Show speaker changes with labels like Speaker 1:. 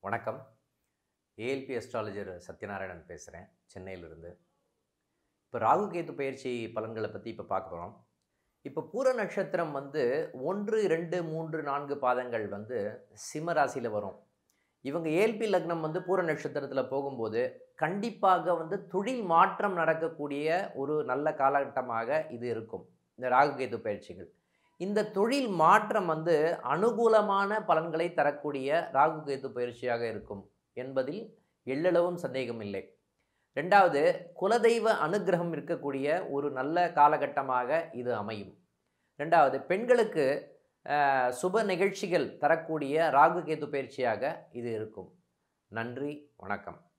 Speaker 1: வணக்கம் ALP astrologer Sathyanarayanan பேசுகிறேன் சென்னையிலிருந்து இப்போ ராகு கேது பயிற்சி பலன்களை பற்றி இப்போ பார்க்க போகிறோம் இப்போ பூர நட்சத்திரம் வந்து ஒன்று ரெண்டு மூன்று நான்கு பாதங்கள் வந்து சிம்ம ராசியில் வரும் இவங்க ஏல்பி லக்னம் வந்து பூர நட்சத்திரத்தில் போகும்போது கண்டிப்பாக வந்து தொழில் மாற்றம் நடக்கக்கூடிய ஒரு நல்ல காலகட்டமாக இது இருக்கும் இந்த ராகு கேது பயிற்சிகள் இந்த தொழில் மாற்றம் வந்து அனுகூலமான பலன்களை தரக்கூடிய ராகு கேது பயிற்சியாக இருக்கும் என்பதில் எள்ளளவும் சந்தேகம் இல்லை ரெண்டாவது குலதெய்வ அனுகிரகம் இருக்கக்கூடிய ஒரு நல்ல காலகட்டமாக இது அமையும் ரெண்டாவது பெண்களுக்கு அஹ், சுப நிகழ்ச்சிகள் தரக்கூடிய ராகு கேது பயிற்சியாக இது இருக்கும் நன்றி வணக்கம்